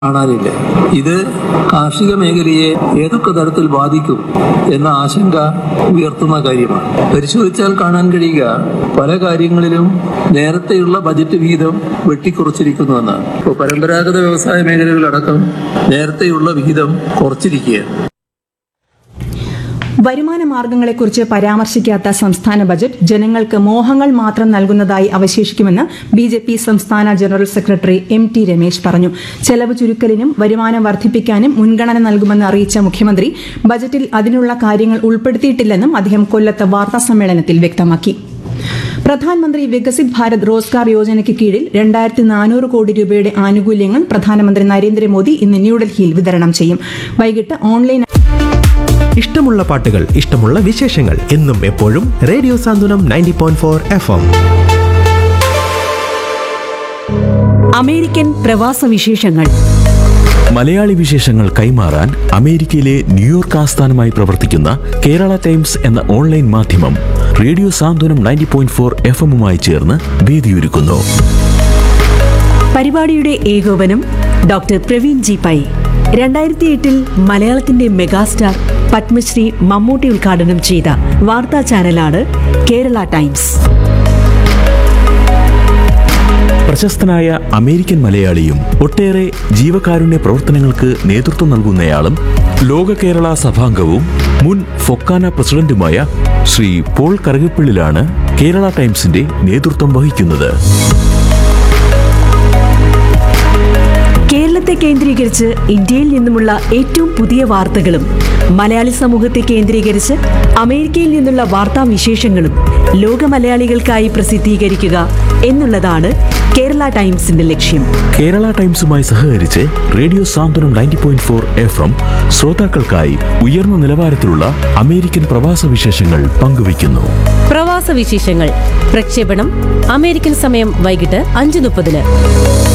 കാണാനില്ല ഇത് കാർഷിക മേഖലയെ ഏതൊക്കെ തരത്തിൽ ബാധിക്കും എന്ന ആശങ്ക ഉയർത്തുന്ന കാര്യമാണ് പരിശോധിച്ചാൽ കാണാൻ കഴിയുക പല കാര്യങ്ങളിലും നേരത്തെയുള്ള ബജറ്റ് വിഹിതം വെട്ടിക്കുറച്ചിരിക്കുന്നുവെന്നാണ് ഇപ്പോൾ പരമ്പരാഗത വ്യവസായ മേഖലകളടക്കം നേരത്തെയുള്ള വിഹിതം കുറച്ചിരിക്കുകയാണ് വരുമാന മാർഗങ്ങളെക്കുറിച്ച് പരാമർശിക്കാത്ത സംസ്ഥാന ബജറ്റ് ജനങ്ങൾക്ക് മോഹങ്ങൾ മാത്രം നൽകുന്നതായി അവശേഷിക്കുമെന്ന് ബി ജെ പി സംസ്ഥാന general secretary M T Ramesh പറഞ്ഞു ചെലവ് ചുരുക്കലിനും വരുമാനം വർദ്ധിപ്പിക്കാനും മുൻഗണന നൽകുമെന്ന് അറിയിച്ച മുഖ്യമന്ത്രി ബജറ്റിൽ അതിനുള്ള കാര്യങ്ങൾ ഉൾപ്പെടുത്തിയിട്ടില്ലെന്നും അദ്ദേഹം കൊല്ലത്ത് വാർത്താ സമ്മേളനത്തിൽ വ്യക്തമാക്കി പ്രധാനമന്ത്രി വികസിത് ഭാരത് റോസ്ഗാർ യോജനയ്ക്ക് കീഴിൽ രണ്ടായിരത്തി നാനൂറ് കോടി രൂപയുടെ ആനുകൂല്യങ്ങൾ പ്രധാനമന്ത്രി നരേന്ദ്രമോദി ഇന്ന് ന്യൂഡൽഹിയിൽ വിതരണം ചെയ്യും വൈകിട്ട് ഓൺലൈൻ ഇഷ്ടമുള്ള പാട്ടുകൾ ഇഷ്ടമുള്ള വിശേഷങ്ങൾ എന്നും എപ്പോഴും radio Santhwanam ninety point four F M American പ്രവാസ വിശേഷങ്ങൾ മലയാളി വിശേഷങ്ങൾ കൈമാറാൻ അമേരിക്കയിലെ ന്യൂയോർക്ക് ആസ്ഥാനമായി പ്രവർത്തിക്കുന്ന കേരള ടൈംസ് എന്ന ഓൺലൈൻ മാധ്യമം radio Santhwanam ninety point four F എമ്മുമായി ചേർന്ന് വേദിയൊരുക്കുന്നു പരിപാടിയുടെ ഏകോപനം ഡോക്ടർ പ്രവീൺ ജി പൈ രണ്ടായിരത്തി എട്ടിൽ മലയാളത്തിന്റെ മെഗാസ്റ്റാർ പത്മശ്രീ മമ്മൂട്ടി ഉദ്ഘാടനം ചെയ്ത വാർത്താ ചാനലാണ് കേരള ടൈംസ് പ്രശസ്തനായ അമേരിക്കൻ മലയാളിയും ഒട്ടേറെ ജീവകാരുണ്യ പ്രവർത്തനങ്ങൾക്ക് നേതൃത്വം നൽകുന്നയാളും ലോക കേരള സഭാംഗവും മുൻ ഫൊക്കാന പ്രസിഡന്റുമായ ശ്രീ പോൾ കറുകപ്പിള്ളിലാണ് കേരള ടൈംസിന്റെ നേതൃത്വം വഹിക്കുന്നത് കേരളത്തെ കേന്ദ്രീകരിച്ച് ഇന്ത്യയിൽ നിന്നുമുള്ള ഏറ്റവും പുതിയ വാർത്തകളും മലയാളി സമൂഹത്തെ കേന്ദ്രീകരിച്ച് അമേരിക്കയിൽ നിന്നുള്ള വാർത്താ വിശേഷങ്ങളും ലോക മലയാളികൾക്കായി പ്രസിദ്ധീകരിക്കുക എന്നുള്ളതാണ് കേരള ടൈംസിന്റെ ലക്ഷ്യം കേരള ടൈംസുമായി സഹകരിച്ച് radio Santhwanam ninety point four F M ശ്രോതാക്കൾക്കായി ഉയർന്ന നിലവാരത്തിലുള്ള അമേരിക്കൻ പ്രവാസ വിശേഷങ്ങൾ പങ്കുവയ്ക്കുന്നു പ്രവാസ വിശേഷങ്ങൾ പ്രക്ഷേപണം അമേരിക്കൻ സമയം വൈകിട്ട് അഞ്ച് മുപ്പതിന്